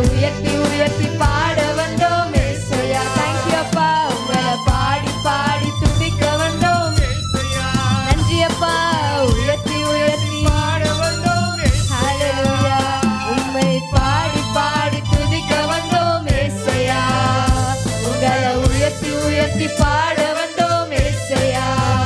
உயர்த்தி உயர்த்தி பாட வந்தோம் ஏசையா தேங்க்யூ அப்பா உங்களை பாடி பாடி துதிக்க வந்தோம் நன்றி அப்பா உயர்த்தி உயர்த்தி ஹalleluya உம்மை பாடி பாடி துதிக்க வந்தோம் ஏசையா உங்களை உயர்த்தி உயர்த்தி பாட வந்தோம் ஏசையா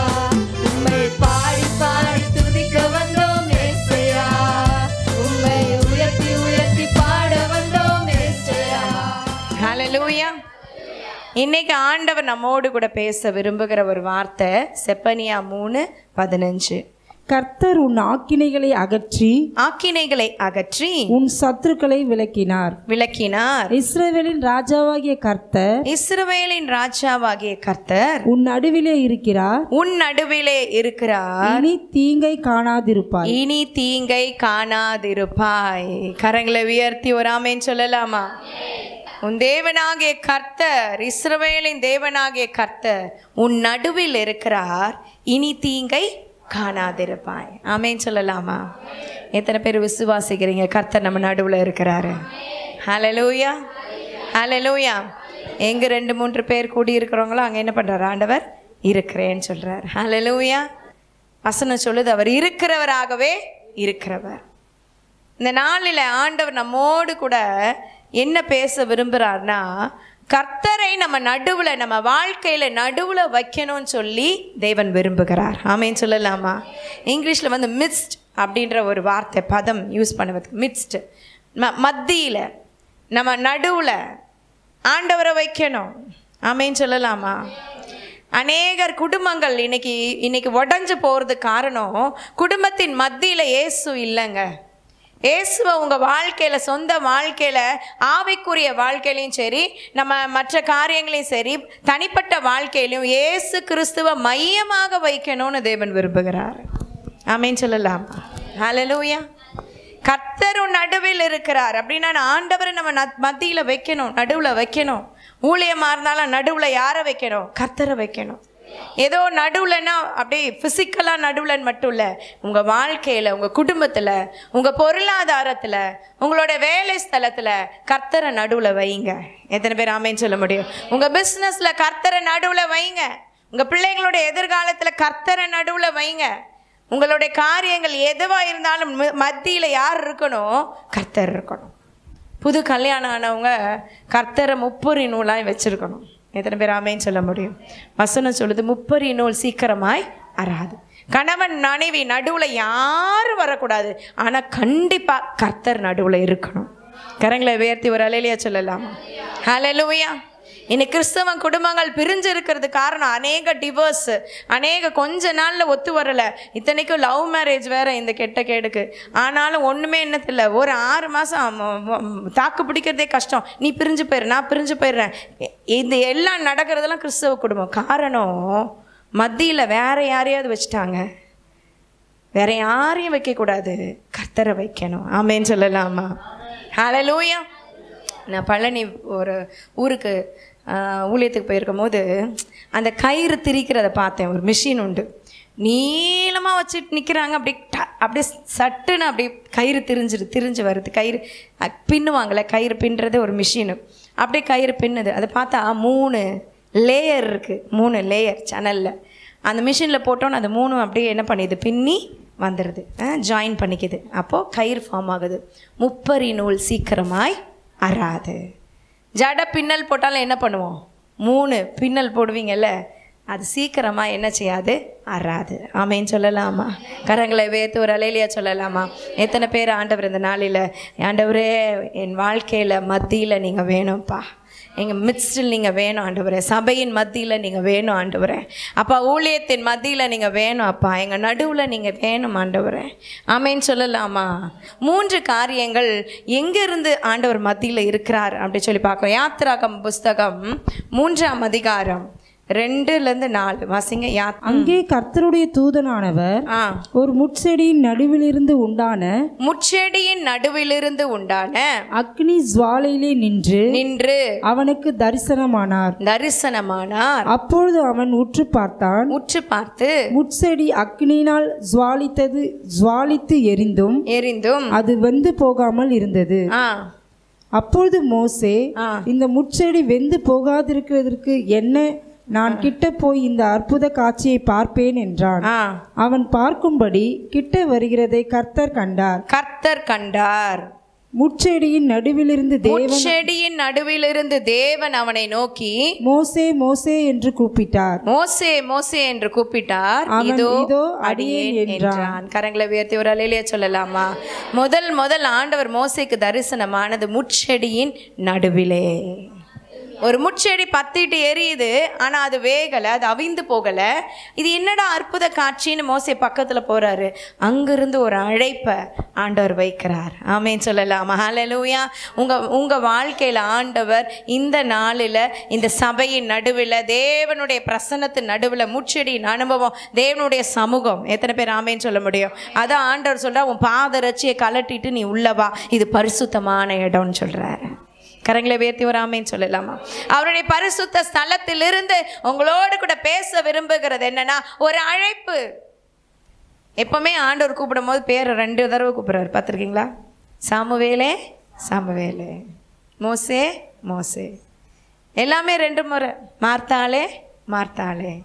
உம்மை பாடி பாடி துதிக்க வந்தோம் ஏசையா உம்மை உயர்த்தி உயர்த்தி பாட வந்தோம் ஏசையா ஹalleluya இன்னைக்கு ஆண்டவர் நம்மோடு கூட பேச விரும்புகிற ஒரு வார்த்தை செப்பனியா மூணு பதினஞ்சு கர்த்தர் உன் ஆக்கினைகளை அகற்றி ஆக்கினைகளை அகற்றி உன் சத்துருக்களை விலக்கினார் விளக்கினார் இஸ்ரவேலின் ராஜாவாகிய கர்த்தர் இஸ்ரவேலின் ராஜாவாகிய கர்த்தர் உன் நடுவிலே இருக்கிறார் உன் நடுவிலே இருக்கிறார் இனி தீங்கை காணாதிருப்பாய் இனி தீங்கை காணாதிருப்பாய் கரங்களை உயர்த்தி ஒரு ஆமேன் சொல்லலாமா உன் தேவனாகிய கர்த்தர் இஸ்ரவேலின் தேவனாகிய கர்த்தர் உன் நடுவில் இருக்கிறார் இனி தீங்கை காணாதிருப்பாய் ஆமேன் சொல்லலாமா எத்தனை பேர் விசுவாசிக்கிறீங்க கர்த்தர் நம்ம நடுவில் இருக்கிறாரு ஹalleluya ஹalleluya எங்க ரெண்டு மூன்று பேர் கூடி இருக்கிறவங்களோ அங்கே என்ன பண்றாரு ஆண்டவர் இருக்கிறேன்னு சொல்றார் ஹalleluya வசனம் சொல்லுது அவர் இருக்கிறவராகவே இருக்கிறவர் இந்த நாளில் ஆண்டவர் நம்மோடு கூட என்ன பேச விரும்புகிறார்னா கர்த்தரை நம்ம நடுவில் நம்ம வாழ்க்கையில் நடுவில் வைக்கணும்னு சொல்லி தேவன் விரும்புகிறார் ஆமேன்னு சொல்லலாமா இங்கிலீஷில் வந்து மிட்ஸ்ட் அப்படின்ற ஒரு வார்த்தை பதம் யூஸ் பண்ணுவது மிட்ஸ்ட் ம மத்தியில் நம்ம நடுவில் ஆண்டவரை வைக்கணும் ஆமேன்னு சொல்லலாமா அநேகர் குடும்பங்கள் இன்னைக்கு இன்னைக்கு உடஞ்சு போகிறதுக்கு காரணம் குடும்பத்தின் மத்தியில் இயேசு இல்லைங்க இயேசுவை உங்கள் வாழ்க்கையில் சொந்த வாழ்க்கையில் ஆவிக்குரிய வாழ்க்கையிலையும் சரி நம்ம மற்ற காரியங்களையும் சரி தனிப்பட்ட வாழ்க்கையிலையும் இயேசு கிறிஸ்துவை மையமாக வைக்கணும்னு தேவன் விரும்புகிறார் ஆமேன்னு சொல்லலாம் ஹalleluya கர்த்தரும் நடுவில் இருக்கிறார் அப்படின்னா ஆண்டவரை நம்ம ந- மத்தியில வைக்கணும் நடுவில் வைக்கணும் ஊழியமா இருந்தாலும் நடுவில் யாரை வைக்கணும் கர்த்தரை வைக்கணும் ஏதோ நடுவுலன்னா அப்படியே ஃபிசிக்கலாக நடுவில் மட்டும் இல்லை உங்கள் வாழ்க்கையில் உங்கள் குடும்பத்தில் உங்கள் பொருளாதாரத்தில் உங்களோட வேலை ஸ்தலத்தில் கர்த்தரை நடுவில் வைங்க எத்தனை பேர் ஆமேன்னு சொல்ல முடியும் உங்கள் பிஸ்னஸில் கர்த்தரை நடுவில் வைங்க உங்கள் பிள்ளைங்களோட எதிர்காலத்தில் கர்த்தரை நடுவில் வைங்க உங்களுடைய காரியங்கள் எதுவாக இருந்தாலும் மத்தியில் யார் இருக்கணும் கர்த்தர் இருக்கணும் புது கல்யாணம் ஆனவங்க கர்த்தரை முப்பொறி நூலாய் வச்சிருக்கணும் எத்தனை பேர் ஆமேன்னு சொல்ல முடியும் வசனம் சொல்லுது முப்பொறி நூல் சீக்கிரமாய் அறாது கணவன் மனைவி நடுவில் யாரும் வரக்கூடாது ஆனால் கண்டிப்பாக கர்த்தர் நடுவில் இருக்கணும் கரங்களை உயர்த்தி ஒரு அலையிலையா சொல்லலாமா ஹalleluya இன்னைக்கு கிறிஸ்தவ குடும்பங்கள் பிரிஞ்சு இருக்கிறது காரணம் அநேக டிவோர்ஸ் அநேக கொஞ்ச நாளில் ஒத்து வரலை இத்தனைக்கும் லவ் மேரேஜ் வேற இந்த கெட்ட கேடுக்கு ஆனாலும் ஒன்றுமே என்னத்தில்ல ஒரு ஆறு மாதம் தாக்கு பிடிக்கிறதே கஷ்டம் நீ பிரிஞ்சு போயிரு நான் பிரிஞ்சு போயிடுறேன் இ- இது எல்லாம் நடக்கிறதெல்லாம் கிறிஸ்தவ குடும்பம் காரணம் மத்தியில் வேற யாரையாவது வச்சுட்டாங்க வேற யாரையும் வைக்கக்கூடாது கர்த்தரை வைக்கணும் ஆமேன்னு சொல்லலாமா ஹalleluya நான் பழனி ஒரு ஊருக்கு ஆஹ், ஊழியத்துக்கு போயிருக்கும் போது அந்த கயிறு திரிக்கிறத பார்த்தேன் ஒரு மிஷின் உண்டு நீளமாக வச்சுட்டு நிற்கிறாங்க அப்படி ட- அப்படியே சட்டுன்னு அப்படியே கயிறு திரிஞ்சிரு திரிஞ்சு வருது கயிறு அஹ், பின்னுவாங்கள்ல கயிறு பின்னுறது ஒரு மிஷினு அப்படியே கயிறு பின்னுது அதை பார்த்தா மூணு லேயர் இருக்குது மூணு லேயர் சேனலில் அந்த மிஷினில் போட்டோன்னு அது மூணும் அப்படியே என்ன பண்ணிடுது பின்னி வந்துடுது ஜாயின் பண்ணிக்குது அப்போது கயிறு ஃபார்ம் ஆகுது முப்பரி நூல் சீக்கிரமாய் அறாது ஜட பின்னல் போட்டாலும் என்ன பண்ணுவோம் மூணு பின்னல் போடுவீங்கல்ல அது சீக்கிரமாக என்ன செய்யாது அறாது ஆமேன்னு சொல்லலாமா கரங்களை வேர்த்து ஒரு அலையிலையா சொல்லலாமா எத்தனை பேர் ஆண்டவர் இந்த நாளில் ஆண்டவரே என் வாழ்க்கையில் மத்தியில் நீங்கள் வேணும்ப்பா எங்கள் மிட்ஸ்டில் நீங்கள் வேணும் ஆண்டவரே சபையின் மத்தியில் நீங்கள் வேணும் ஆண்டவரே அப்பா ஊழியத்தின் மத்தியில் நீங்கள் வேணும் அப்பா எங்கள் நடுவில் நீங்கள் வேணும் ஆண்டவரே ஆமேன்னு சொல்லலாமா மூன்று காரியங்கள் எங்கேருந்து ஆண்டவர் மத்தியில் இருக்கிறார் அப்படி சொல்லி பார்க்குறோம் யாத்திராகம் புஸ்தகம் மூன்றாம் அதிகாரம் ரெண்டுலேருந்து நாலு வாசிங்க யா அங்கே கர்த்தருடைய தூதனானவர் ஆ ஒரு முட்செடியின் நடுவிலிருந்து உண்டான முட்செடியின் நடுவிலிருந்து உண்டான அக்னி ஜுவாலையிலே நின்று நின்று அவனுக்கு தரிசனமானார் தரிசனமானார் அப்பொழுது அவன் உற்று பார்த்தான் உற்று பார்த்து முட்செடி அக்னியினால் ஜுவாலித்தது ஜுவாலித்து எரிந்தும் எரிந்தும் அது வெந்து போகாமல் இருந்தது ஆ அப்பொழுது மோசே ஆ. இந்த முட்செடி வெந்து போகாதிருக்கிறதற்கு என்ன நான் கிட்ட போய் இந்த அற்புத காட்சியை பார்ப்பேன் என்றான் ஆ அவன் பார்க்கும்படி கிட்ட வருகிறதை கர்த்தர் கண்டார் கர்த்தர் கண்டார் முட்செடியின் நடுவிலிருந்து தேவன் செடியின் நடுவிலிருந்து தேவன் அவனை நோக்கி மோசே மோசே என்று கூப்பிட்டார் மோசே மோசே என்று கூப்பிட்டார் அவன் இதோ இதோ அடியேன் அடியேன் என்றான் கரங்களை உயர்த்தி ஒரு அலையிலேயே சொல்லலாமா முதல் முதல் ஆண்டவர் மோசேக்கு தரிசனமானது முட்செடியின் நடுவிலே ஒரு முட்செடி பத்திட்டு எரியுது ஆனா அது வேகல அது அவிந்து போகல இது என்னடா அற்புத காட்சின்னு மோசே பக்கத்துல போறாரு அங்கிருந்து ஒரு அழைப்பை ஆண்டவர் வைக்கிறார் ஆமேன்னு சொல்லலாமா ஹalleluya உங்க உங்க வாழ்க்கையில ஆண்டவர் இந்த நாளில் இந்த சபையின் நடுவில் தேவனுடைய பிரசன்னத்தின் நடுவில் முட்செடியின் அனுபவம் தேவனுடைய சமூகம் எத்தனை பேர் ஆமேன்னு சொல்ல முடியும் அதான் ஆண்டவர் சொல்றா உன் பாதரட்சியை கலட்டிட்டு நீ உள்ளவா இது பரிசுத்தமான இடம்னு சொல்றாரு கரங்களை உயர்த்தி ஒரு ஆமேன்னு சொல்லலாமா அவருடைய பரிசுத்த ஸ்தலத்திலிருந்து உங்களோடு கூட பேச விரும்புகிறது என்னன்னா ஒரு அழைப்பு எப்பவுமே ஆண்டவர் கூப்பிடும் போது பேரை ரெண்டு தடவை கூப்பிடுறாரு பார்த்துருக்கீங்களா சாமுவேலே சாமுவேலே மோசே மோசே எல்லாமே ரெண்டு முறை மார்த்தாளே மார்த்தாளே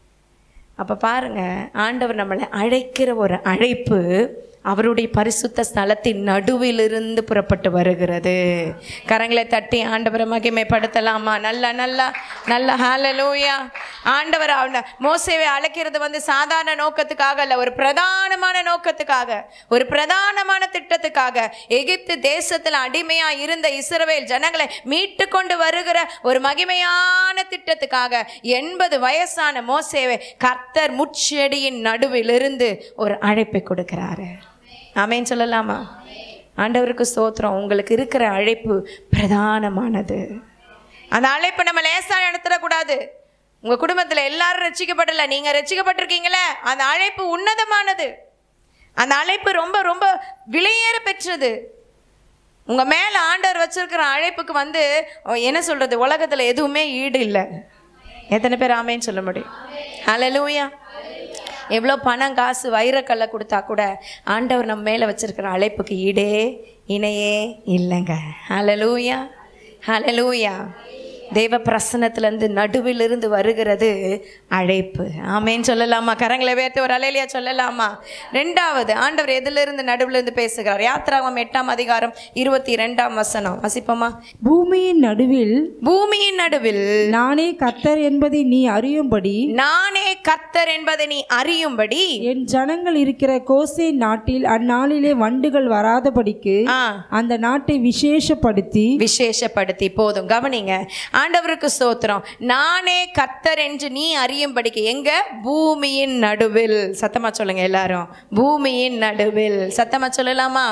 அப்போ பாருங்க ஆண்டவர் நம்மளை அழைக்கிற ஒரு அழைப்பு அவருடைய பரிசுத்த ஸ்தலத்தின் நடுவிலிருந்து புறப்பட்டு வருகிறது கரங்களை தட்டி ஆண்டவரை மகிமைப்படுத்தலாமா நல்லா நல்லா நல்ல ஹalleluya ஆண்டவர் அவன மோசேவை அழைக்கிறது வந்து சாதாரண நோக்கத்துக்காக அல்ல ஒரு பிரதானமான நோக்கத்துக்காக ஒரு பிரதானமான திட்டத்துக்காக எகிப்து தேசத்தில் அடிமையா இருந்த இஸ்ரவேல் ஜனங்களை மீட்டு கொண்டு வருகிற ஒரு மகிமையான திட்டத்துக்காக எண்பது வயசான மோசேவை கர்த்தர் முச்செடியின் நடுவிலிருந்து ஒரு அழைப்பை கொடுக்கிறாரு ஆமேன்னு சொல்லலாமா ஆண்டவருக்கு ஸ்தோத்திரம் உங்களுக்கு இருக்கிற அழைப்பு பிரதானமானது அந்த அழைப்பை நம்ம லேசா எடுத்துடக்கூடாது உங்க குடும்பத்துல எல்லாரும் ரட்சிக்கப்படல நீங்க ரட்சிக்கப்பட்டிருக்கீங்களே அந்த அழைப்பு உன்னதமானது அந்த அழைப்பு ரொம்ப ரொம்ப விலையேற பெற்றது உங்க மேல ஆண்டவர் வச்சிருக்கிற அழைப்புக்கு வந்து அஹ், என்ன சொல்றது உலகத்துல எதுவுமே ஈடு இல்லை எத்தனை பேர் ஆமேன்னு சொல்ல முடியும் ஹalleluya எவ்வளோ பணம் காசு வைரக்கல்லை கொடுத்தா கூட ஆண்டவர் நம்ம மேலே வச்சிருக்கிற அழைப்புக்கு ஈடே இணையே இல்லைங்க ஹalleluya ஹalleluya தேவ பிரசனத்திலேருந்து நடுவிலிருந்து வருகிறது அழைப்பு ஆமேன்னு சொல்லலாமா கரங்களை வேர்த்து ஒரு அலையிலையா சொல்லலாமா ரெண்டாவது ஆண்டவர் எதிலிருந்து நடுவிலிருந்து பேசுகிறார் யாத்ராகம் எட்டாம் அதிகாரம் இருபத்தி ரெண்டாம் வசனம் வசிப்போமா பூமியின் நடுவில் பூமியின் நடுவில் நானே கர்த்தர் என்பதை நீ அறியும்படி நானே கர்த்தர் என்பதை நீ அறியும்படி என் ஜனங்கள் இருக்கிற கோசே நாட்டில் அந்நாளிலே வண்டுகள் வராதபடிக்கு ஆ அந்த நாட்டை விசேஷப்படுத்தி விசேஷப்படுத்தி போதும் கவனிங்க ஆண்டவருக்கு ஸ்தோத்திரம் நானே கர்த்தர் என்று நீ அறியும்படிக்கு எங்க பூமியின் நடுவில் சத்தமா சொல்லுங்க எல்லாரும் பூமியின் நடுவில் சத்தமா சொல்லலாமா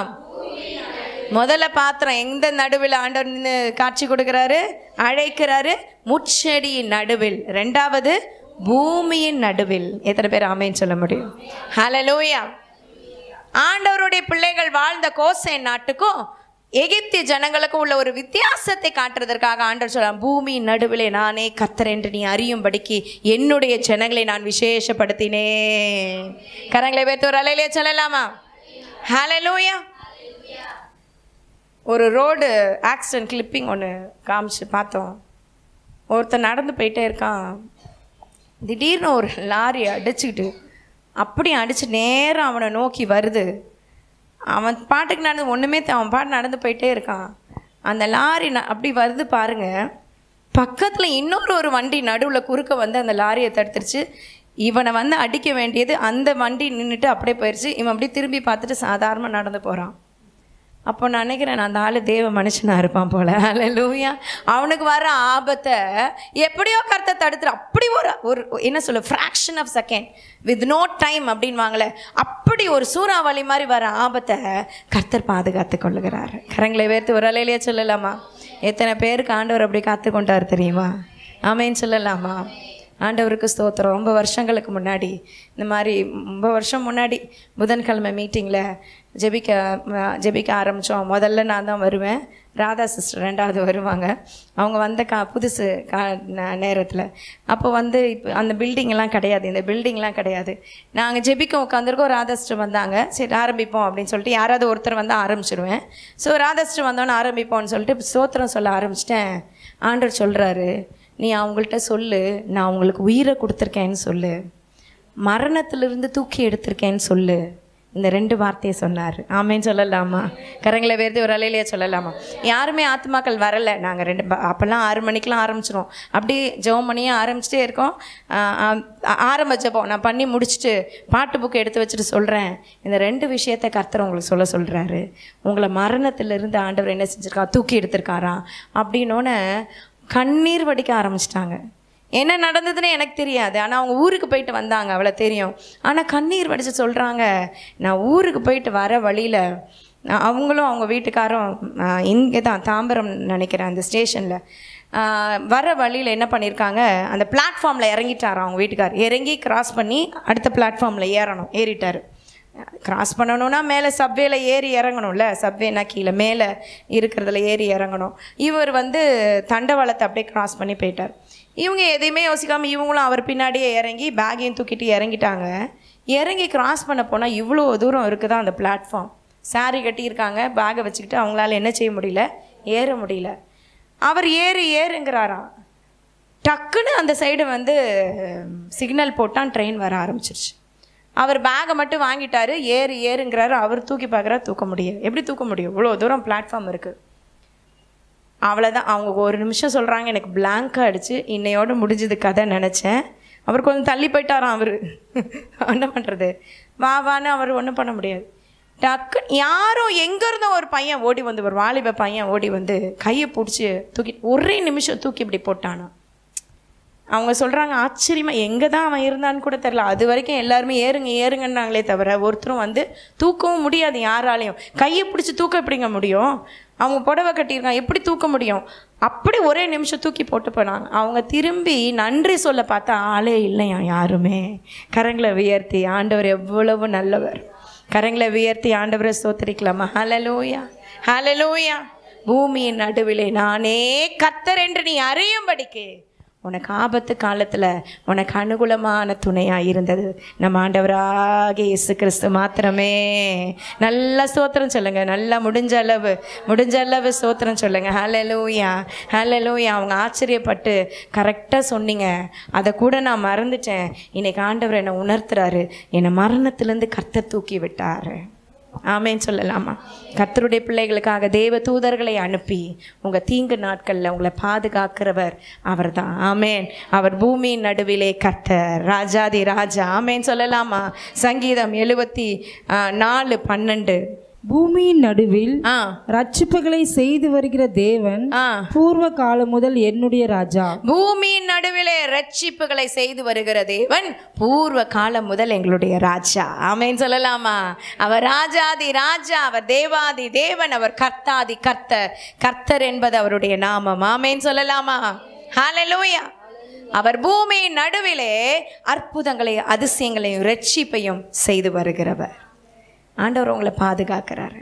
முதல்ல பாத்திரம் எந்த நடுவில் ஆண்டவர் நின்னு காட்சி கொடுக்கிறாரு அழைக்கிறாரு முட்செடியின் நடுவில் ரெண்டாவது பூமியின் நடுவில் எத்தனை பேர் ஆமேன்னு சொல்ல முடியும் ஹalleluya ஆண்டவருடைய பிள்ளைகள் வாழ்ந்த கோசேன் நாட்டுக்கும் எகிப்திய ஜனங்களுக்கும் உள்ள ஒரு வித்தியாசத்தை காட்டுறதற்காக ஆண்டவர் சொல்றான் பூமியின் நடுவிலே நானே கர்த்தர் என்று நீ அறியும்படிக்கு என்னுடைய ஜனங்களை நான் விசேஷப்படுத்தினேன் கரங்களை வைத்து ஒரு அலையிலே சொல்லலாமா ஹalleluya ஒரு ரோடு ஆக்சிடென்ட் கிளிப்பிங் ஒன்று காமிச்சு பார்த்தோம் ஒருத்தன் நடந்து போயிட்டே இருக்கான் திடீர்னு ஒரு லாரி அடிச்சுக்கிட்டு அப்படி அடிச்சு நேரா அவனை நோக்கி வருது அவன் பாட்டுக்கு நடந்து ஒன்றுமே தெ- அவன் பாட்டு நடந்து போயிட்டே இருக்கான் அந்த லாரி ந- அப்படி வருது பாருங்க பக்கத்தில் இன்னொரு ஒரு வண்டி நடுவில் குறுக்க வந்து அந்த லாரியை தடுத்துருச்சு இவனை வந்து அடிக்க வேண்டியது அந்த வண்டி நின்றுட்டு அப்படியே போயிடுச்சு இவன் அப்படியே திரும்பி பார்த்துட்டு சாதாரணமாக நடந்து போகிறான் அப்போ நான் நினைக்கிறேன் அந்த ஆள் தேவ மனுஷனா இருப்பான் போல அல்லூயா அவனுக்கு வர ஆபத்தை எப்படியோ கருத்தை தடுத்துரு அப்படி ஒரு ஒரு என்ன சொல்ல fraction of second with no time அப்படின்வாங்களே அப்படி ஒரு சூறாவளி மாதிரி வர ஆபத்தை கர்த்தர் பாதுகாத்து கொள்ளுகிறார் கரங்களை வேர்த்து ஒரு அலையிலேயே சொல்லலாமா எத்தனை பேருக்கு ஆண்டவர் அப்படி காத்து கொண்டார் தெரியுமா ஆமேன்னு சொல்லலாமா ஆண்டவருக்கு ஸ்தோத்திரம் ரொம்ப வருஷங்களுக்கு முன்னாடி இந்த மாதிரி ரொம்ப வருஷம் முன்னாடி புதன்கிழமை மீட்டிங்கில் ஜெபிக்க அஹ், ஜெபிக்க ஆரம்பித்தோம் முதல்ல நான் தான் வருவேன் ராதா சிஸ்டர் ரெண்டாவது வருவாங்க அவங்க வந்த கா புதுசு கா நேரத்தில் அப்போ வந்து இப்போ அந்த பில்டிங்லாம் கிடையாது இந்த பில்டிங்லாம் கிடையாது நாங்கள் ஜெபிக்க உட்காந்துருக்கோம் ராதா சிஸ்டர் வந்தாங்க சரி ஆரம்பிப்போம் அப்படின்னு சொல்லிட்டு யாராவது ஒருத்தர் வந்து ஆரம்பிச்சிருவேன் ஸோ ராதா சிஸ்டர் வந்தோன்னே ஆரம்பிப்போம்னு சொல்லிட்டு ஸ்தோத்திரம் சொல்ல ஆரம்பிச்சிட்டேன் ஆண்டவர் சொல்கிறாரு நீ அவங்கள்ட்ட சொல்லு நான் அவங்களுக்கு உயிரை கொடுத்துருக்கேன்னு சொல்லு மரணத்திலிருந்து தூக்கி எடுத்திருக்கேன்னு சொல்லு இந்த ரெண்டு வார்த்தையை சொன்னார் ஆமேன்னு சொல்லலாமா கரங்களை வேர்த்து ஒரு அலையிலேயே சொல்லலாமா யாருமே ஆத்மாக்கள் வரலை நாங்கள் ரெண்டு ப- அப்போல்லாம் ஆறு மணிக்கெலாம் ஆரம்பிச்சிரும் அப்படி ஜெபம் பண்ணியே ஆரம்பிச்சிட்டே இருக்கோம் ஆ- ஆ- ஆரம்ப ஜெபம் நான் பண்ணி முடிச்சுட்டு பாட்டு புக்கு எடுத்து வச்சுட்டு சொல்கிறேன் இந்த ரெண்டு விஷயத்தை கர்த்தர் உங்களுக்கு சொல்ல சொல்கிறாரு உங்களை மரணத்திலிருந்து ஆண்டவர் என்ன செஞ்சிருக்கா தூக்கி எடுத்திருக்காரா அப்படின்னோடனே கண்ணீர் வடிக்க ஆரம்பிச்சிட்டாங்க என்ன நடந்ததுன்னு எனக்கு தெரியாது ஆனால் அவங்க ஊருக்கு போயிட்டு வந்தாங்க அவ்வளோ தெரியும் ஆனால் கண்ணீர் வடித்து சொல்கிறாங்க நான் ஊருக்கு போயிட்டு வர வழியில் அவங்களும் அவங்க வீட்டுக்காரும் இங்கே தான் தாம்பரம் நினைக்கிறேன் அந்த ஸ்டேஷனில் வர வழியில் என்ன பண்ணியிருக்காங்க அந்த பிளாட்ஃபார்மில் இறங்கிட்டாராம் அவங்க வீட்டுக்கார் இறங்கி கிராஸ் பண்ணி அடுத்த பிளாட்ஃபார்மில் ஏறணும் ஏறிட்டார் கிராஸ் பண்ணணும்னா மேலே சப்வேல ஏறி இறங்கணும்ல சப்வேனா கீழே மேலே இருக்கிறதுல ஏறி இறங்கணும் இவர் வந்து தண்டவாளத்தை அப்படியே கிராஸ் பண்ணி போயிட்டார் இவங்க எதையுமே யோசிக்காமல் இவங்களும் அவர் பின்னாடியே இறங்கி பேக்கையும் தூக்கிட்டு இறங்கிட்டாங்க இறங்கி கிராஸ் பண்ண போனால் இவ்வளோ தூரம் இருக்குதா அந்த பிளாட்ஃபார்ம் saree கட்டியிருக்காங்க பேக்கை வச்சுக்கிட்டு அவங்களால என்ன செய்ய முடியல ஏற முடியல அவர் ஏறு ஏறுங்கிறாராம் டக்குன்னு அந்த சைடு வந்து சிக்னல் போட்டான் ட்ரெயின் வர ஆரம்பிச்சிருச்சு அவர் பேகை மட்டும் வாங்கிட்டாரு ஏறு ஏறுங்கிறாரு அவர் தூக்கி பார்க்குறாரு தூக்க முடியாது எப்படி தூக்க முடியும் இவ்வளோ தூரம் பிளாட்ஃபார்ம் இருக்குது அவ்வளோதான் அவங்க ஒரு நிமிஷம் சொல்கிறாங்க எனக்கு blank அடிச்சு இன்னையோட முடிஞ்சது கதை நினச்சேன் அவர் கொஞ்சம் தள்ளி போயிட்டாராம் அவர் என்ன பண்ணுறது வா வான்னு அவர் ஒன்றும் பண்ண முடியாது டக்கு யாரோ எங்கேருந்தோ ஒரு பையன் ஓடி வந்து ஒரு வாலிப பையன் ஓடி வந்து கையை பிடிச்சி தூக்கி ஒரே நிமிஷம் தூக்கி இப்படி போட்டானா அவங்க சொல்கிறாங்க ஆச்சரியமா எங்கே தான் அவன் இருந்தான்னு கூட தெரில அது வரைக்கும் எல்லாருமே ஏறுங்க ஏறுங்கன்னாங்களே தவிர ஒருத்தரும் வந்து தூக்கவும் முடியாது யாராலையும் கையை பிடிச்சி தூக்க எப்படிங்க முடியும் அவங்க புடவை கட்டியிருக்காங்க எப்படி தூக்க முடியும் அப்படி ஒரே நிமிஷம் தூக்கி போட்டு போனாங்க அவங்க திரும்பி நன்றி சொல்ல பார்த்தா ஆளே இல்லையா யாருமே கரங்களை உயர்த்தி ஆண்டவர் எவ்வளவு நல்லவர் கரங்களை உயர்த்தி ஆண்டவரை ஸ்தோத்திரிக்கலாமா ஹalleluya ஹalleluya பூமியின் நடுவிலே நானே கர்த்தர் என்று நீ அறியும்படிக்கு உனக்கு ஆபத்து காலத்தில் உனக்கு அனுகூலமான துணையாக இருந்தது நம்ம ஆண்டவராகிய இயேசு கிறிஸ்து மாத்திரமே நல்லா ஸ்தோத்திரம் சொல்லுங்க நல்லா முடிஞ்ச அளவு முடிஞ்ச அளவு ஸ்தோத்திரம் சொல்லுங்க ஹalleluya ஹalleluya அவங்க ஆச்சரியப்பட்டு கரெக்டாக சொன்னீங்க அதை கூட நான் மறந்துட்டேன் இன்னைக்கு ஆண்டவர் என்னை உணர்த்துறாரு என்னை மரணத்திலேருந்து கர்த்தர் தூக்கி விட்டாரு ஆமேன்னு சொல்லலாமா கர்த்தருடைய பிள்ளைகளுக்காக தேவ தூதர்களை அனுப்பி உங்கள் தீங்கு நாட்களில் உங்களை பாதுகாக்கிறவர் அவர்தான் ஆமேன் அவர் பூமியின் நடுவிலே கர்த்தர் ராஜாதி ராஜா ஆமேன்னு சொல்லலாமா சங்கீதம் எழுபத்தி நாலு பன்னெண்டு பூமியின் நடுவில் ஆ ரட்சிப்புகளை செய்து வருகிற தேவன் ஆ பூர்வ காலம் முதல் என்னுடைய ராஜா பூமியின் நடுவிலே ரட்சிப்புகளை செய்து வருகிற தேவன் பூர்வ காலம் முதல் எங்களுடைய ராஜா ஆமென் சொல்லலாமா அவர் ராஜாதி ராஜா அவர் தேவாதி தேவன் அவர் கர்த்தாதி கர்த்தர் கர்த்தர் என்பது அவருடைய நாமம் ஆமென் சொல்லலாமா ஹalleluya அவர் பூமியின் நடுவிலே அற்புதங்களையும் அதிசயங்களையும் ரட்சிப்பையும் செய்து வருகிறவர் ஆண்டவர் உங்களை பாதுகாக்கிறாரு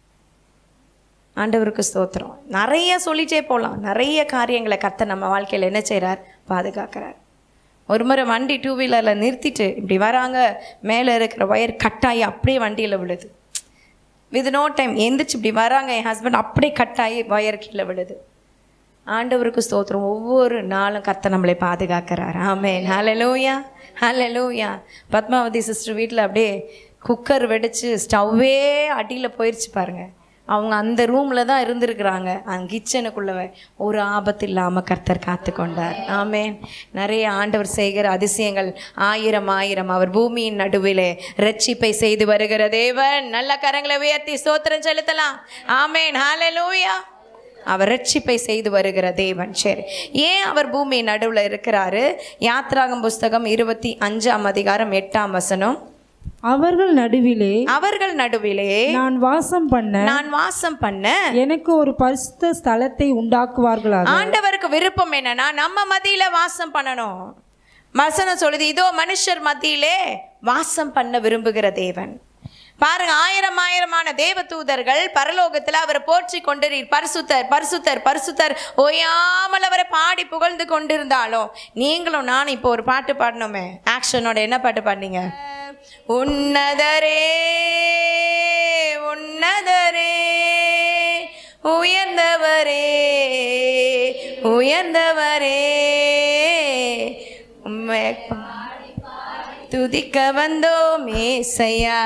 ஆண்டவருக்கு ஸ்தோத்திரம் நிறைய சொல்லிட்டே போகலாம் நிறைய காரியங்களை கர்த்தர் நம்ம வாழ்க்கையில் என்ன செய்கிறார் பாதுகாக்கிறார் ஒரு முறை வண்டி டூ வீலரில் நிறுத்திட்டு இப்படி வராங்க மேலே இருக்கிற ஒயர் கட்டாயி அப்படியே வண்டியில் விழுது வித் நோ டைம் எந்திரிச்சு இப்படி வராங்க என் ஹஸ்பண்ட் அப்படியே கட்டாயி ஒயர் கீழே விழுது ஆண்டவருக்கு ஸ்தோத்திரம் ஒவ்வொரு நாளும் கர்த்தர் நம்மளை பாதுகாக்கிறார் ஆமேன் ஹalleluya ஹalleluya பத்மாவதி சிஸ்டர் வீட்டில் அப்படியே குக்கர் வெடிச்சு ஸ்டவ்வே அடியில் போயிடுச்சு பாருங்க அவங்க அந்த ரூமில் தான் இருந்திருக்கிறாங்க அந்த கிச்சனுக்குள்ளவே ஒரு ஆபத்து இல்லாமல் கர்த்தர் காத்து கொண்டார் ஆமேன் நிறைய ஆண்டவர் செய்கிற அதிசயங்கள் ஆயிரம் ஆயிரம் அவர் பூமியின் நடுவிலே ரட்சிப்பை செய்து வருகிற தேவன் நல்ல கரங்களை உயர்த்தி ஸ்தோத்திரம் செலுத்தலாம் ஆமேன் ஹalleluya அவர் ரட்சிப்பை செய்து வருகிற தேவன் சரி ஏன் அவர் பூமி நடுவில் இருக்கிறாரு யாத்ராகம் புஸ்தகம் இருபத்தி அஞ்சாம் அதிகாரம் எட்டாம் வசனம் அவர்கள் நடுவிலே அவர்கள் நடுவிலே நான் வாசம் பண்ண நான் வாசம் பண்ண எனக்கு ஒரு பரிசுத்த ஸ்தலத்தை உண்டாக்குவார்களாக ஆண்டவருக்கு விருப்பம் என்னன்னா நம்ம மத்தியில வாசம் பண்ணணும் வசனம் சொல்லுது இதோ மனுஷர் மத்தியிலே வாசம் பண்ண விரும்புகிற தேவன் பாருங்க ஆயிரம் ஆயிரமான தேவ தூதர்கள் பரலோகத்தில் அவரை போற்றி கொண்டிரு பரிசுத்தர் பரிசுத்தர் பரிசுத்தர் ஓயாமல் அவரை பாடி புகழ்ந்து கொண்டிருந்தாலும் நீங்களும் நானும் இப்போ ஒரு பாட்டு பாடணுமே ஆக்ஷனோட என்ன பாட்டு பாடினீங்க உன்னதரே உன்னதரே உயர்ந்தவரே உயர்ந்தவரே உம்மை துதிக்க வந்தோம் ஏசையா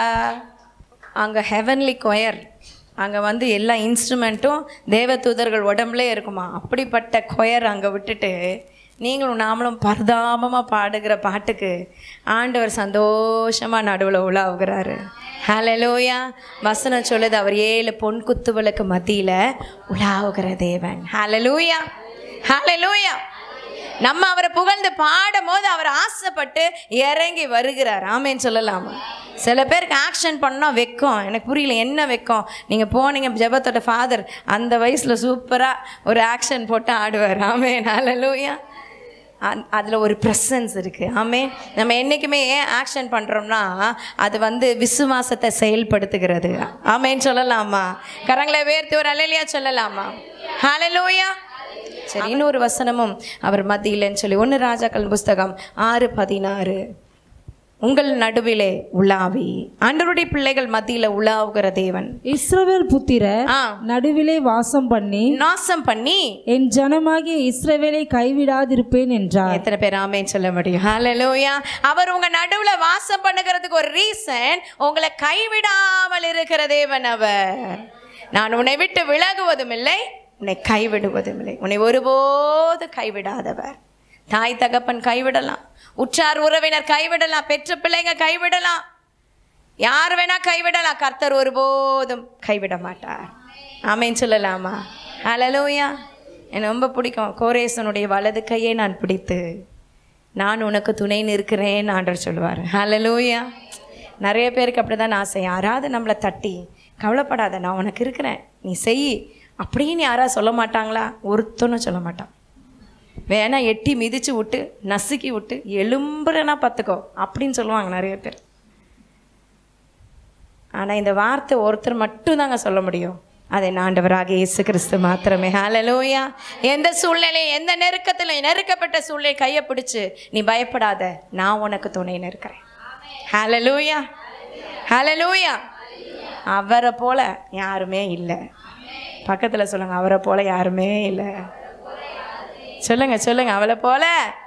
அங்கே ஹெவன்லி கொயர் அங்கே வந்து எல்லா இன்ஸ்ட்ருமெண்ட்டும் தேவதூதர்கள் உடம்புல இருக்குமா அப்படிப்பட்ட கொயர் அங்கே விட்டுட்டு நீங்களும் நாமளும் பரிதாபமாக பாடுகிற பாட்டுக்கு ஆண்டவர் சந்தோஷமாக நடுவில் உலாவுகிறாரு ஹalleluya வசனம் சொல்லுது அவர் ஏழு பொன் குத்துவலுக்கு மத்தியில் உலாவுகிற தேவன் ஹalleluya ஹalleluya நம்ம அவரை புகழ்ந்து பாடும் போது அவர் ஆசைப்பட்டு இறங்கி வருகிறார் ஆமேன்னு சொல்லலாமா சில பேருக்கு ஆக்ஷன் பண்ணால் வெக்கம் எனக்கு புரியல என்ன வெக்கம் நீங்கள் போனீங்க ஜெபத்தோட ஃபாதர் அந்த வயசில் சூப்பராக ஒரு ஆக்ஷன் போட்டு ஆடுவார் ஆமேன் ஹalleluya அதில் ஒரு ப்ரெசன்ஸ் இருக்குது ஆமே நம்ம என்றைக்குமே ஏன் ஆக்ஷன் பண்ணுறோம்னா அது வந்து விசுவாசத்தை செயல்படுத்துகிறது ஆமேன்னு சொல்லலாமா கரங்களை வேர்த்து ஒரு அலையிலையா சொல்லலாமா ஹalleluya சரி இன்னொரு வசனமும் அவர் மத்தியிலன்னு சொல்லி ஒன்று ராஜாக்கள் புஸ்தகம் ஆறு பதினாறு உங்கள் நடுவிலே உலாவி ஆண்டவருடைய பிள்ளைகள் மத்தியில உலாவுகிற தேவன் இஸ்ரவேல் புத்திர ஆ நடுவிலே வாசம் பண்ணி நாசம் பண்ணி என் ஜனமாகிய இஸ்ரவேலை கைவிடாதிருப்பேன் என்றார் எத்தனை பேர் ஆமேன்னு சொல்ல முடியும் ஹalleluya அவர் உங்க நடுவுல வாசம் பண்ணுகிறதுக்கு ஒரு ரீசன் உங்களை கைவிடாமல் இருக்கிற தேவன் அவர் நான் உன்னை விட்டு விலகுவதும் இல்லை உன்னை கைவிடுவதும் இல்லை உன்னை ஒருபோது கைவிடாதவர் தாய் தகப்பன் கைவிடலாம் உற்றார் உறவினர் கைவிடலாம் பெற்ற பிள்ளைங்க கைவிடலாம் யார் வேணா கைவிடலாம் கர்த்தர் ஒருபோதும் கைவிட மாட்டார் ஆமேன்னு சொல்லலாமா ஹalleluya எனக்கு ரொம்ப பிடிக்கும் கோரேசனுடைய வலது கையை நான் பிடித்து நான் உனக்கு துணை நிற்கிறேன் ஆண்டவர் சொல்லுவார் ஹalleluya நிறைய பேருக்கு அப்படிதான் ஆசை யாராவது நம்மளை தட்டி கவலைப்படாத நான் உனக்கு இருக்கிறேன் நீ செய் அப்படின்னு யாராவது சொல்ல மாட்டாங்களா ஒருத்தனும் சொல்ல மாட்டான் வேணா எட்டி மிதிச்சு விட்டு நசுக்கி விட்டு எலும்புறனா பார்த்துக்கோ அப்படின்னு சொல்லுவாங்க நிறைய பேர் ஆனால் இந்த வார்த்தை ஒருத்தர் மட்டும்தாங்க சொல்ல முடியும் அதை ஆண்டவராக இயேசு கிறிஸ்து மாத்திரமே ஹalleluya எந்த சூழ்நிலை எந்த நெருக்கத்தில் நெருக்கப்பட்ட சூழ்நிலை கையை பிடிச்சு நீ பயப்படாத நான் உனக்கு துணை நிற்கிறேன் ஹalleluya ஹalleluya அவரை போல யாருமே இல்லை பக்கத்தில் சொல்லுங்க அவரை போல யாருமே இல்லை சொல்லுங்க சொல்லுங்க அவளை போல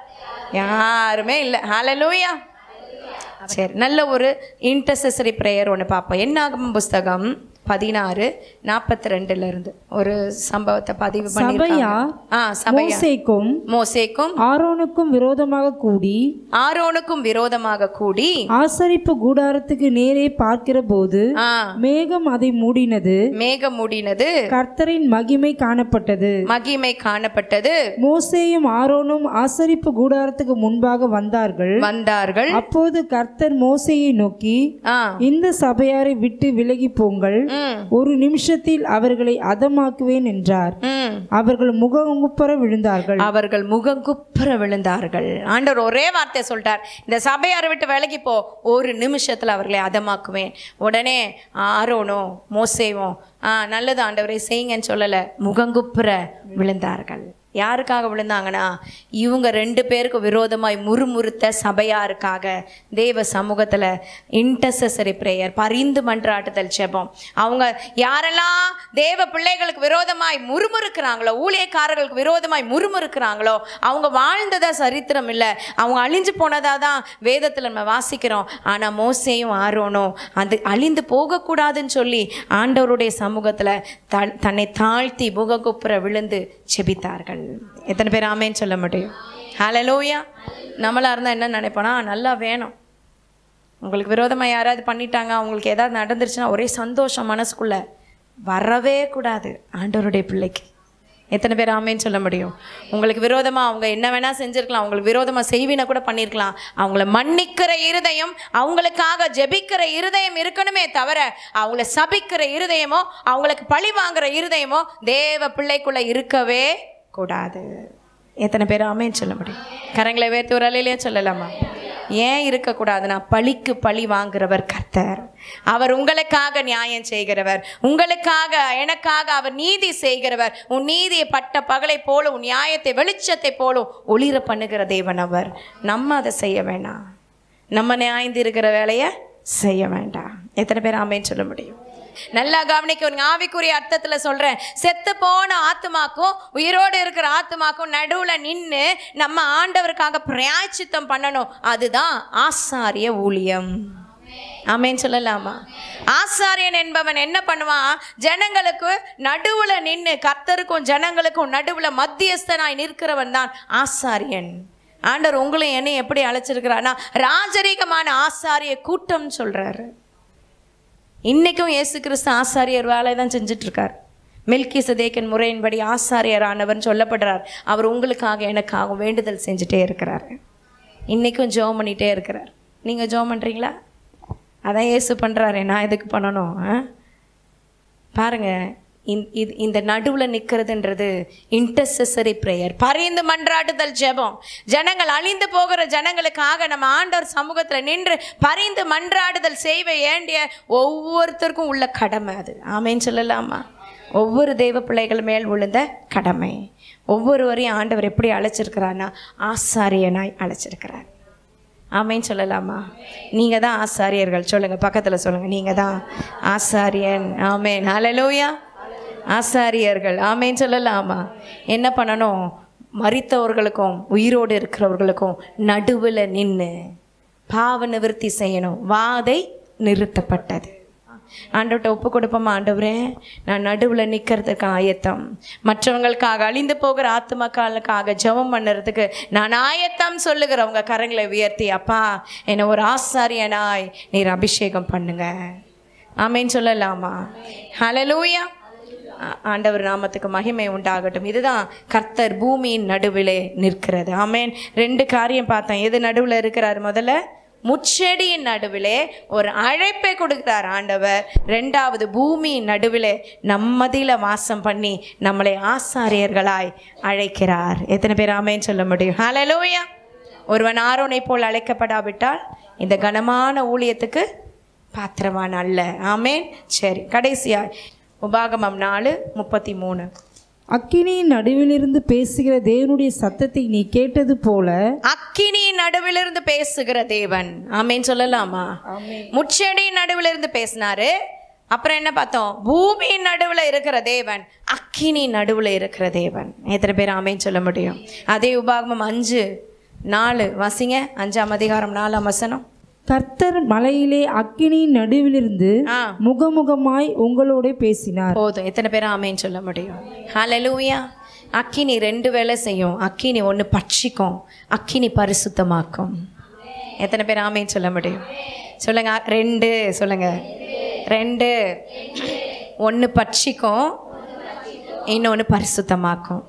யாருமே இல்லை ஹalleluya சரி நல்ல ஒரு இன்டர்செசரி ப்ரேயர் ஒன்று பார்ப்போம் என்னாகும் புஸ்தகம் பதினாறு நாற்பத்தி ரெண்டுல இருந்து ஒரு சம்பவத்தை பதிவு சபையா பண்ணியிருக்காங்க ஆ சபையா மோசேக்கும் மோசேக்கும் ஆரோனுக்கும் விரோதமாக கூடி ஆரோனுக்கும் விரோதமாக கூடி ஆசரிப்பு கூடாரத்துக்கு நேரே பார்க்கிற போது ஆ மேகம் அதை மூடினது மேகம் மூடினது கர்த்தரின் மகிமை காணப்பட்டது மகிமை காணப்பட்டது மோசேயும் ஆரோனும் ஆசரிப்பு கூடாரத்துக்கு முன்பாக வந்தார்கள் வந்தார்கள் அப்போது கர்த்தர் மோசேயை நோக்கி ஆ இந்த சபையாரை விட்டு விலகி போங்கள் ம் ஒரு நிமிஷத்தில் அவர்களை அதமாக்குவேன் என்றார் ம் அவர்கள் முகங்குப்புற விழுந்தார்கள் அவர்கள் முகங்குப்புற விழுந்தார்கள் ஆண்டவர் ஒரே வார்த்தை சொல்லிட்டார் இந்த சபையாரை விட்டு விலகி போ ஒரு நிமிஷத்தில் அவர்களை அதமாக்குவேன் உடனே ஆரோனோ மோசேவும் ஆ நல்லது ஆண்டவரை செய்யுங்கன்னு சொல்லலை முகங்குப்புற விழுந்தார்கள் யாருக்காக விழுந்தாங்கன்னா இவங்க ரெண்டு பேருக்கு விரோதமாய் முறுமுறுத்த சபையாருக்காக தேவ சமூகத்தில் இன்டர்செசரி ப்ரேயர் பரிந்து மன்றாட்டுதல் ஜெபம் அவங்க யாரெல்லாம் தேவ பிள்ளைகளுக்கு விரோதமாய் முறுமுறுக்கிறாங்களோ ஊழியக்காரர்களுக்கு விரோதமாய் முறுமுறுக்கிறாங்களோ அவங்க வாழ்ந்ததா சரித்திரம் இல்லை அவங்க அழிஞ்சு போனதா தான் வேதத்தில் நம்ம வாசிக்கிறோம் ஆனால் மோசேயும் ஆரோனும் அது அழிந்து போகக்கூடாதுன்னு சொல்லி ஆண்டவருடைய சமூகத்தில் த தன்னை தாழ்த்தி முககுப்புற விழுந்து செபித்தார்கள் எத்தனை பேர் ஆமேன்னு சொல்ல முடியும் ஹalleluya நம்மளா இருந்தால் என்ன நினைப்போனா நல்லா வேணும் உங்களுக்கு விரோதமாக யாராவது பண்ணிட்டாங்க அவங்களுக்கு ஏதாவது நடந்துருச்சுன்னா ஒரே சந்தோஷம் மனசுக்குள்ள வரவே கூடாது ஆண்டவருடைய பிள்ளைக்கு எத்தனை பேர் ஆமேன்னு சொல்ல முடியும் உங்களுக்கு விரோதமாக அவங்க என்ன வேணால் செஞ்சுருக்கலாம் அவங்களுக்கு விரோதமாக செய்வினை கூட பண்ணியிருக்கலாம் அவங்கள மன்னிக்கிற இருதயம் அவங்களுக்காக ஜெபிக்கிற இருதயம் இருக்கணுமே தவிர அவங்கள சபிக்கிற இருதயமோ அவங்களுக்கு பழி வாங்குற இருதயமோ தேவ பிள்ளைக்குள்ள இருக்கவே கூடாது எத்தனை பேர் ஆமேன்னு சொல்ல முடியும் கரங்களை வேர்த்து ஒரு அலையிலேயே சொல்லலாமா ஏன் இருக்கக்கூடாதுன்னா பழிக்கு பழி வாங்குறவர் கர்த்தர் அவர் உங்களுக்காக நியாயம் செய்கிறவர் உங்களுக்காக எனக்காக அவர் நீதி செய்கிறவர் உன் நீதியை பட்ட பகலை போல உன் நியாயத்தை வெளிச்சத்தை போலும் ஒளிர பண்ணுகிற தேவன் அவர் நம்ம அதை செய்ய வேண்டாம் நம்ம நியாயந்து இருக்கிற வேலையை செய்ய வேண்டாம் எத்தனை பேர் ஆமேன்னு சொல்ல முடியும் நல்லா கவனிக்க ஒரு ஆவிக்குரிய அர்த்தத்துல சொல்றேன் செத்து போன ஆத்துமாக்கும் உயிரோடு இருக்கிற ஆத்துமாக்கும் நடுவுல நின்று நம்ம ஆண்டவருக்காக பிராயச்சித்தம் பண்ணணும் அதுதான் ஆசாரிய ஊழியம் ஆமேன்னு சொல்லலாமா ஆசாரியன் என்பவன் என்ன பண்ணுவான் ஜனங்களுக்கு நடுவுல நின்று கர்த்தருக்கும் ஜனங்களுக்கும் நடுவுல மத்தியஸ்தனாய் நிற்கிறவன் தான் ஆசாரியன் ஆண்டவர் உங்களையும் என்னையும் எப்படி அழைச்சிருக்கிறான்னா ராஜரீகமான ஆசாரிய கூட்டம் சொல்றாரு இன்னைக்கும் இயேசு கிறிஸ்து ஆசாரியர் வேலை தான் செஞ்சுட்டு இருக்கார் மில்கி சதேக்கன் முறையின்படி ஆசாரியரானவர் சொல்லப்படுறார் அவர் உங்களுக்காக எனக்காக வேண்டுதல் செஞ்சுட்டே இருக்கிறார் இன்னைக்கும் ஜெபம் பண்ணிட்டே இருக்கிறார் நீங்கள் ஜெபம் பண்ணுறீங்களா அதான் இயேசு பண்ணுறாரு நான் எதுக்கு பண்ணணும் ஆ? பாருங்க இந்த- இது இந்த நடுவில் நிற்கிறதுன்றது இன்டர்செசரி ப்ரேயர் பரிந்து மன்றாடுதல் ஜெபம் ஜனங்கள் அழிந்து போகிற ஜனங்களுக்காக நம்ம ஆண்டவர் சமூகத்தில் நின்று பரிந்து மன்றாடுதல் செய்ய வேண்டிய ஒவ்வொருத்தருக்கும் உள்ள கடமை அது ஆமேன்னு சொல்லலாமா ஒவ்வொரு தெய்வ பிள்ளைகள் மேல் விழுந்த கடமை ஒவ்வொருவரையும் ஆண்டவர் எப்படி அழைச்சிருக்கிறான்னா ஆசாரியனாய் அழைச்சிருக்கிறார் ஆமேன்னு சொல்லலாமா நீங்கள் தான் ஆசாரியர்கள் சொல்லுங்கள் பக்கத்தில் சொல்லுங்கள் நீங்கள் தான் ஆசாரியன் ஆமேன் ஹalleluya ஆசாரியர்கள் ஆமேன்னு சொல்லலாமா என்ன பண்ணணும் மரித்தவர்களுக்கும் உயிரோடு இருக்கிறவர்களுக்கும் நடுவில் நின்று பாவ நிவர்த்தி செய்யணும் வாதை நிறுத்தப்பட்டது ஆண்டவர்கிட்ட ஒப்பு கொடுப்போமா ஆண்டவரே நான் நடுவில் நிற்கிறதுக்கு ஆயத்தம் மற்றவங்களுக்காக அழிந்து போகிற ஆத்துமக்களுக்காக ஜெபம் பண்ணுறதுக்கு நான் ஆயத்தம் சொல்லுகிறவங்க கரங்களை உயர்த்தி அப்பா என்னை ஒரு ஆசாரியனாய் நீர் அபிஷேகம் பண்ணுங்க ஆமேன்னு சொல்லலாமா ஹalleluya ஆ- ஆண்டவர் நாமத்துக்கு மகிமை உண்டாகட்டும் இதுதான் கர்த்தர் பூமியின் நடுவிலே நிற்கிறது ஆமேன் ரெண்டு காரியம் பார்த்தேன் எது நடுவில் இருக்கிறார் முதல்ல முச்செடியின் நடுவிலே ஒரு அழைப்பை கொடுக்கிறார் ஆண்டவர் ரெண்டாவது பூமியின் நடுவிலே நம்மதில வாசம் பண்ணி நம்மளை ஆசாரியர்களாய் அழைக்கிறார் எத்தனை பேர் ஆமேன்னு சொல்ல முடியும் ஹalleluya ஒருவன் ஆரோனை போல் அழைக்கப்படாவிட்டால் இந்த கனமான ஊழியத்துக்கு பாத்திரவான் அல்ல ஆமேன் சரி கடைசியா உபாகமம் நாலு முப்பத்தி மூணு அக்கினியின் நடுவிலிருந்து பேசுகிற தேவனுடைய சத்தத்தை நீ கேட்டது போல அக்கினியின் நடுவிலிருந்து பேசுகிற தேவன் ஆமேன்னு சொல்லலாமா முச்செடியின் நடுவிலிருந்து பேசினாரு அப்புறம் என்ன பார்த்தோம் பூமியின் நடுவில் இருக்கிற தேவன் அக்கினி நடுவில் இருக்கிற தேவன் எத்தனை பேர் ஆமேன்னு சொல்ல முடியும் அதே உபாகமம் அஞ்சு நாலு வாசிங்க அஞ்சாம் அதிகாரம் நாலாம் வசனம் கர்த்தர் மலையிலே அக்கினியின் நடுவிலிருந்து ஆ முகமுகமாய் உங்களோட பேசினார் போதும் எத்தனை பேர் ஆமேன்னு சொல்ல முடியும் ஹalleluya அக்கினி ரெண்டு வேலை செய்யும் அக்கினி ஒன்று பட்சிக்கும் அக்கினி பரிசுத்தமாக்கும் எத்தனை பேர் ஆமேன்னு சொல்ல முடியும் சொல்லுங்க அ- ரெண்டு சொல்லுங்க ரெண்டு ஒன்று பட்சிக்கும் இன்னொன்று பரிசுத்தமாக்கும்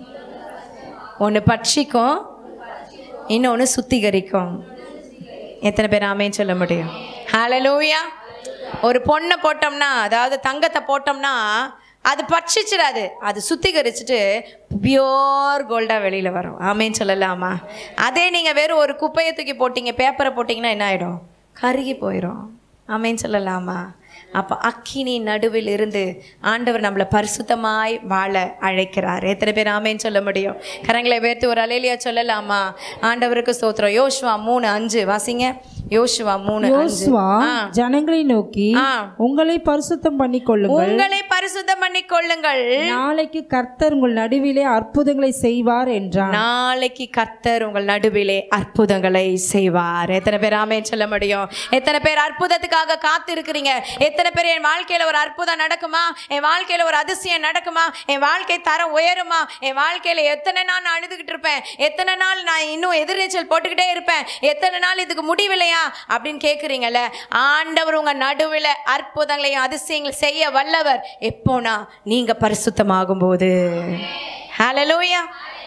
ஒன்று பட்சிக்கும் இன்னொன்று சுத்திகரிக்கும் எத்தனை பேர் ஆமேன்னு சொல்ல முடியும் ஹalleluya ஒரு பொண்ணை போட்டோம்னா அதாவது தங்கத்தை போட்டோம்னா அது பட்சிச்சிடாது அது சுத்திகரிச்சுட்டு பியோர் கோல்டாக வெளியில் வரும் ஆமேன்னு சொல்லலாமா அதே நீங்கள் வெறும் ஒரு குப்பையை தூக்கி போட்டீங்க பேப்பரை போட்டிங்கன்னா என்ன ஆகிடும் கருகி போயிடும் ஆமேன்னு சொல்லலாமா அப்போ அக்கினி நடுவில் இருந்து ஆண்டவர் நம்மளை பரிசுத்தமாய் வாழ அழைக்கிறார் எத்தனை பேர் ஆமேன்னு சொல்ல முடியும் கரங்களை வேர்த்து ஒரு அலையிலியா சொல்லலாமா ஆண்டவருக்கு ஸ்தோத்திரம் யோசுவா மூணு அஞ்சு வாசிங்க யோசுவா மூணு அஞ்சு யோசுவா ஜனங்களை நோக்கி ஆ. உங்களை பரிசுத்தம் பண்ணி கொள்ளுங்கள் உங்களை பரிசுத்தம் பண்ணிக் கொள்ளுங்கள் நாளைக்கு கர்த்தர் உங்கள் நடுவிலே அற்புதங்களை செய்வார் என்றான் நாளைக்கு கர்த்தர் உங்கள் நடுவிலே அற்புதங்களை செய்வார் எத்தனை பேர் ஆமே சொல்ல முடியும் எத்தனை பேர் அற்புதத்துக்காக காத்திருக்கிறீங்க எத்தனை பேர் என் வாழ்க்கையில ஒரு அற்புதம் நடக்குமா என் வாழ்க்கையில ஒரு அதிசயம் நடக்குமா என் வாழ்க்கை தரம் உயருமா என் வாழ்க்கையில எத்தனை நாள் நான் அழுதுகிட்டு இருப்பேன் எத்தனை நாள் நான் இன்னும் எதிர்நீச்சல் போட்டுக்கிட்டே இருப்பேன் எத்தனை நாள் இதுக்கு முடிவில்லையா அப்படின்னு கேட்குறீங்கல்ல ஆண்டவர் உங்க நடுவில் அற்புதங்களையும் அதிசயங்கள் செய்ய வல்லவர் எப்போனா நீங்க பரிசுத்தமாகும் போது ஹalleluya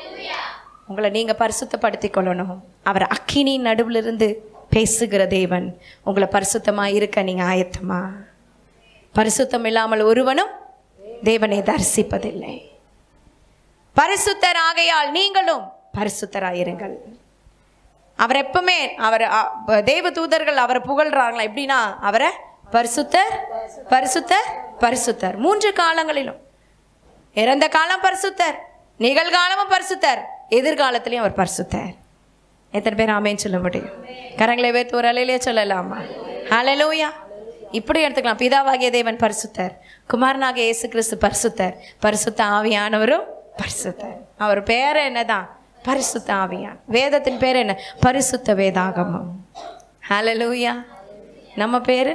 உங்களை நீங்கள் பரிசுத்தப்படுத்திக் கொள்ளணும் அவர் அக்கினி நடுவிலிருந்து பேசுகிற தேவன் உங்களை பரிசுத்தமாக இருக்க நீங்கள் ஆயத்தமா பரிசுத்தம் இல்லாமல் ஒருவனும் தேவனை தரிசிப்பதில்லை பரிசுத்தர் ஆகையால் நீங்களும் பரிசுத்தராயிருங்கள் அவர் எப்பவுமே அவர் அ, தேவ தூதர்கள் அவரை புகழ்றாங்களா எப்படின்னா அவரை பரிசுத்தர் பரிசுத்தர் பரிசுத்தர் மூன்று காலங்களிலும் இறந்த காலம் பரிசுத்தர் நிகழ்காலமும் பரிசுத்தர் எதிர்காலத்திலையும் அவர் பரிசுத்தர் எத்தனை பேர் ஆமேன்னு சொல்ல முடியும் கரங்களை வைத்து ஒரு அலையிலே சொல்லலாமா ஹalleluya இப்படி எடுத்துக்கலாம் பிதாவாகிய தேவன் பரிசுத்தர் குமாரனாகிய இயேசு கிறிஸ்து பரிசுத்தர் பரிசுத்த ஆவியானவரும் பரிசுத்தர் அவர் பேர் என்னதான் பரிசுத்த ஆவியான் வேதத்தின் பேர் என்ன பரிசுத்த வேதாகமம் ஹalleluya நம்ம பேரு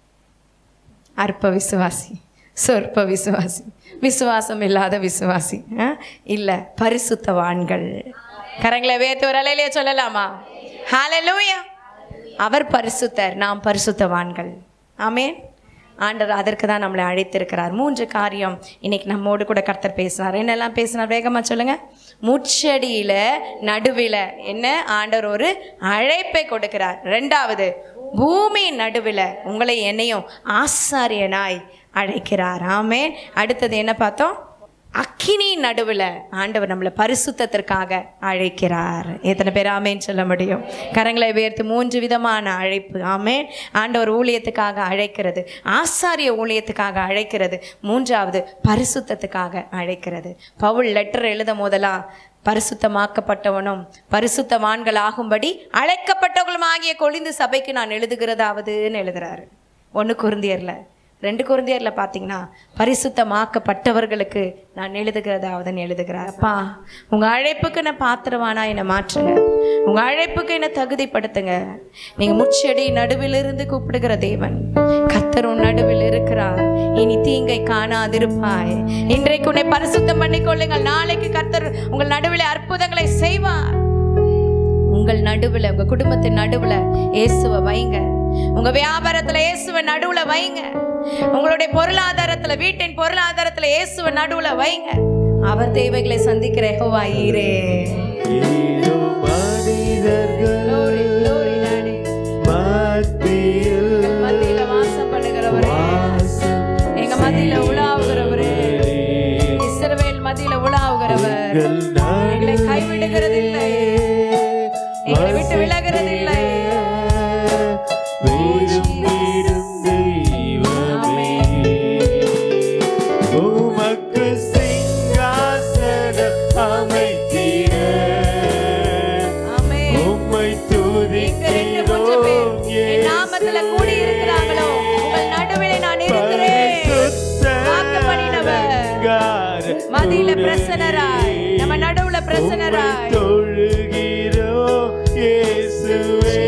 அற்ப விசுவாசி சொற்ப விசுவாசி விசுவாசம் இல்லாத விசுவாசி ஆ? இல்ல பரிசுத்தவான்கள் கரங்களை வேத்து ஒரு அலையிலே சொல்லலாமா ஹalleluya அவர் பரிசுத்தர் நாம் பரிசுத்தவான்கள் ஆமென் ஆண்டவர் அதற்கு தான் நம்மளை அழைத்திருக்கிறார் மூன்று காரியம் இன்னைக்கு நம்மோடு கூட கர்த்தர் பேசினார் என்னெல்லாம் பேசினார் வேகமா சொல்லுங்க முச்சடியில நடுவில் என்ன ஆண்டவர் ஒரு அழைப்பை கொடுக்கிறார் ரெண்டாவது பூமியின் நடுவில் உங்களை என்னையும் ஆசாரியனாய் அழைக்கிறார் ஆமே அடுத்தது என்ன பார்த்தோம் அக்கினி நடுவில் ஆண்டவர் நம்மளை பரிசுத்தத்திற்காக அழைக்கிறார் எத்தனை பேர் ஆமேன்னு சொல்ல முடியும் கரங்களை உயர்த்து மூன்று விதமான அழைப்பு ஆமேன் ஆண்டவர் ஊழியத்துக்காக அழைக்கிறது ஆசாரிய ஊழியத்துக்காக அழைக்கிறது மூன்றாவது பரிசுத்தத்துக்காக அழைக்கிறது பவுல் லெட்டர் எழுதும் போதெல்லாம் பரிசுத்தமாக்கப்பட்டவனும் பரிசுத்தவான்கள் ஆகும்படி அழைக்கப்பட்டவர்களும் ஆகிய கொழிந்து சபைக்கு நான் எழுதுகிறதாவதுன்னு எழுதுறாரு ஒன்று குருந்தியர்ல ரெண்டு குருந்தியர்ல பார்த்தீங்கன்னா பரிசுத்தமாக்கப்பட்டவர்களுக்கு நான் எழுதுகிறதாவதுன்னு எழுதுகிறார் அப்பா உங்க அழைப்புக்கு என்ன பாத்திரவானா என்னை மாற்றுங்க உங்க அழைப்புக்கு என்ன தகுதிப்படுத்துங்க நீங்க முச்செடி நடுவிலிருந்து கூப்பிடுகிற தேவன் கர்த்தர் உன் நடுவில் இருக்கிறார் இனி தீங்கை காணாதிருப்பாய் இன்றைக்கு உன்னை பரிசுத்தம் பண்ணிக்கொள்ளுங்கள் நாளைக்கு கர்த்தர் உங்கள் நடுவில் அற்புதங்களை செய்வார் உங்கள் நடுவுல உங்க குடும்பத்தின் நடுவுல இயேசுவை வைங்க உங்க வியாபாரத்துல இயேசுவை நடுவுல வைங்க உங்களுடைய பொருளாதாரத்துல வீட்டின் பொருளாதாரத்துல இயேசுவை நடுவுல வைங்க அவர் தேவைகளை சந்திக்கிற யெகோவா ஈரே ஏதோ மனிதர்கள் Glory, glory, Daddy. மத்தியில் மத்தியில வாசம் பண்ணுகிறவரே வாசம் எங்க மத்தியில உலாவுகிறவரே இஸ்ரவேல் மத்தியில உலாவுகிறவர் எங்கள் எங்களை கைவிடுகிறதில்லை எங்களை விட்டு விலகிறதில்லை விரும்பிடும் தெய்வமே உமக்கு சிங்காசனம் அமைத்திட ஆமென் உம்மை எங்க ரெண்டு மூன்று பேர் துதிக்கிறோம் என் நாமத்துல கூடி இருக்கிறாங்களோ உங்கள் நடுவிலே நான் இருக்கிறேன் வாக்கு பண்ணினவர் மதியில பிரசனராய் நம்ம நடுவுல பிரசனராய் தொழுகிறோம் இயேசுவே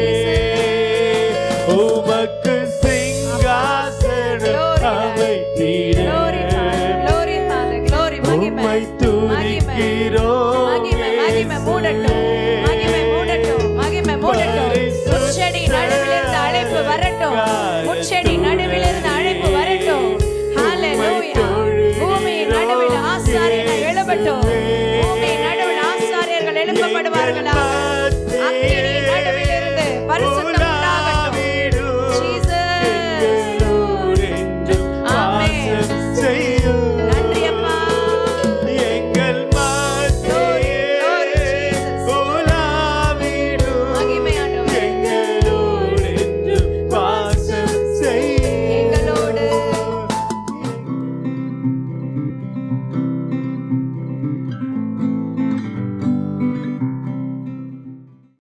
உமக்கு சிங்காசனம் அமைத்திட Glory, Father. Glory, Father. Glory, மகிமை. உம்மை துதிக்கிறோம் மகிமை, மகிமை மூடட்டும். மகிமை மூடட்டும். மகிமை மூடட்டும். முச்செடி நடுவிலிருந்து அழைப்பு வரட்டும் முச்செடி